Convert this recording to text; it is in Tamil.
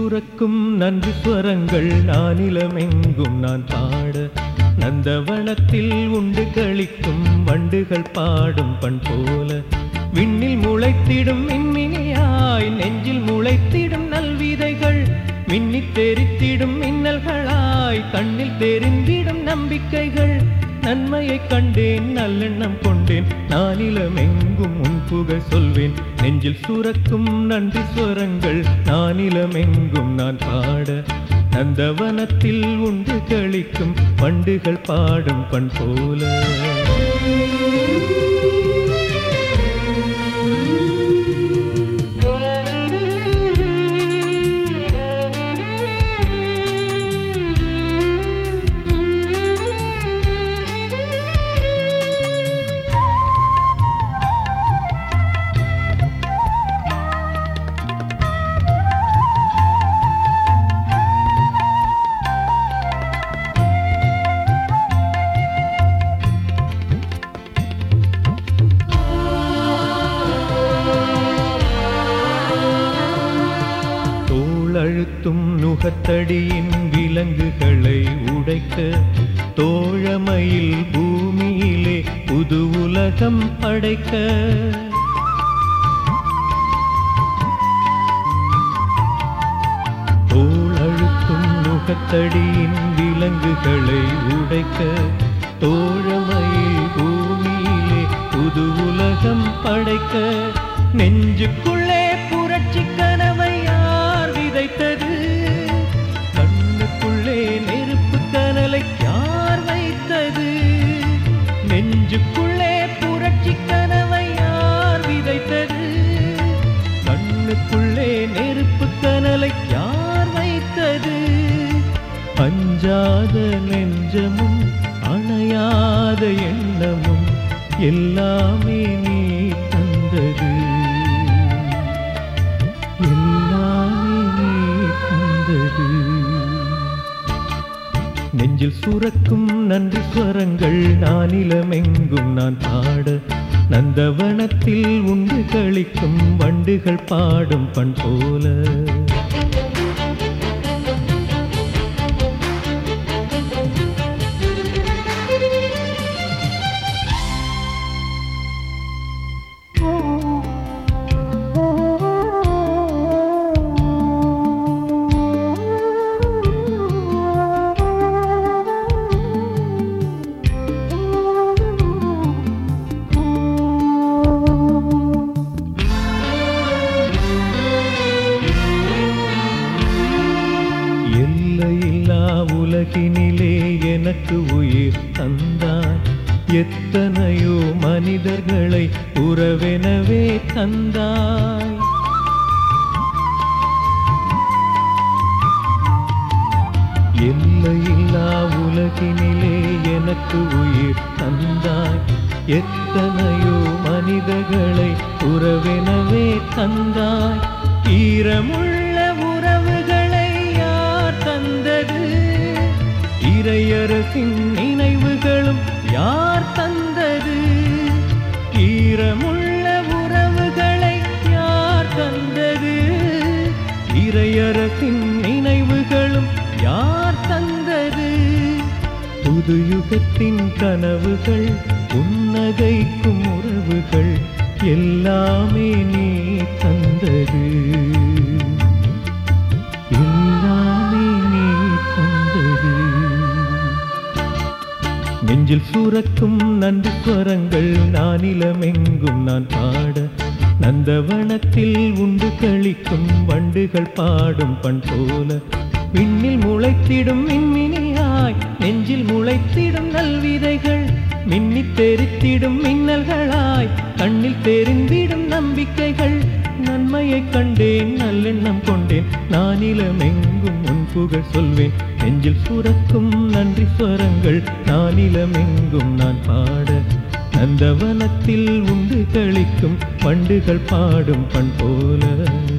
சுரக்கும் நன்றி ஸ்வரங்கள் நானிலமெங்கும் நான் பாட நந்தவனத்தில் உண்டு களிக்கும் வண்டுகள் பாடும் பண் போல விண்ணில் முளைத்திடும் மின்மினியாய் நெஞ்சில் முளைத்திடும் நல்விதைகள் மின்னித் தெரித்திடும் மின்னல்களாய் கண்ணில் தெரிந்திடும் நம்பிக்கைகள் நன்மையை கண்டேன் நல்லெண்ணம் கொண்டேன் நானிலமெங்கும் உன் புகழ் சொல்வேன் நெஞ்சில் சுரக்கும் நன்றி ஸ்வரங்கள் நானிலமெங்கும் நான் பாட நந்தவனத்தில் உண்டு களிக்கும் வண்டுகள் பாடும் பண் போல தோளழுத்தும் நுகத்தடியின் விலங்குகளை உடைக்க தோழமையில் பூமியிலே புது உலகம் படைக்க தோளழுத்தும் நுகத்தடியின் விலங்குகளை உடைக்க தோழமையில் பூமியிலே புது உலகம் படைக்க நெஞ்சுக்குள்ளே புரட்சி கனவை யார் விதைத்தது கண்ணுக்குள்ளே நெருப்பு கனலை யார் வைத்தது நெஞ்சுக்குள்ளே புரட்சி கனவை யார் விதைத்தது கண்ணுக்குள்ளே நெருப்பு கனலை யார் வைத்தது அஞ்சாத நெஞ்சமும் அணையாத எண்ணமும் எல்லாமே நீ தந்தது எல்லாமே நீ தந்தது நெஞ்சில் சுரக்கும் நன்றி ஸ்வரங்கள் நானிலமெங்கும் நான் பாட நந்தவனத்தில் உண்டு களிக்கும் வண்டுகள் பாடும் பண் போல எல்லையில்லா உலகினிலே எனக்கு உயிர் தந்தாய் எத்தனையோ மனிதர்களை உறவெனவே தந்தாய் எல்லையில்லா உலகினிலே எனக்கு உயிர் தந்தாய் எத்தனையோ மனிதர்களை உறவெனவே தந்தாய் ஈரமுள்ள உறவுகளை யார் தந்தது இறையரசின் நினைவுகளும் யார் தந்தது ஈரமுள்ள உறவுகளை யார் தந்தது இறையரசின் நினைவுகளும் யார் தந்தது புது யுகத்தின் கனவுகள் புன்னகைக்கும் உறவுகள் எல்லாமே நீ தந்தது எல்லாமே நீ தந்தது நெஞ்சில் சுரக்கும் நன்றி ஸ்வரங்கள் நானிலமெங்கும் நான் பாட நந்தவனத்தில் உண்டு களிக்கும் வண்டுகள் பாடும் பண் போல விண்ணில் முளைத்திடும் மின்மினியாய் நெஞ்சில் முளைத்திடும் நல்விதைகள் மின்னித் தெரித்திடும் மின்னல்களாய் கண்ணில் தெரிந்திடும் நம்பிக்கைகள் நன்மையை கண்டேன் நல்லெண்ணம் கொண்டேன் நானிலமெங்கும் உன் புகழ் சொல்வேன் நெஞ்சில் சுரக்கும் நன்றி ஸ்வரங்கள் நானிலமெங்கும் நான் பாட நந்தவனத்தில் உண்டு களிக்கும் வண்டுகள் பாடும் பண் போல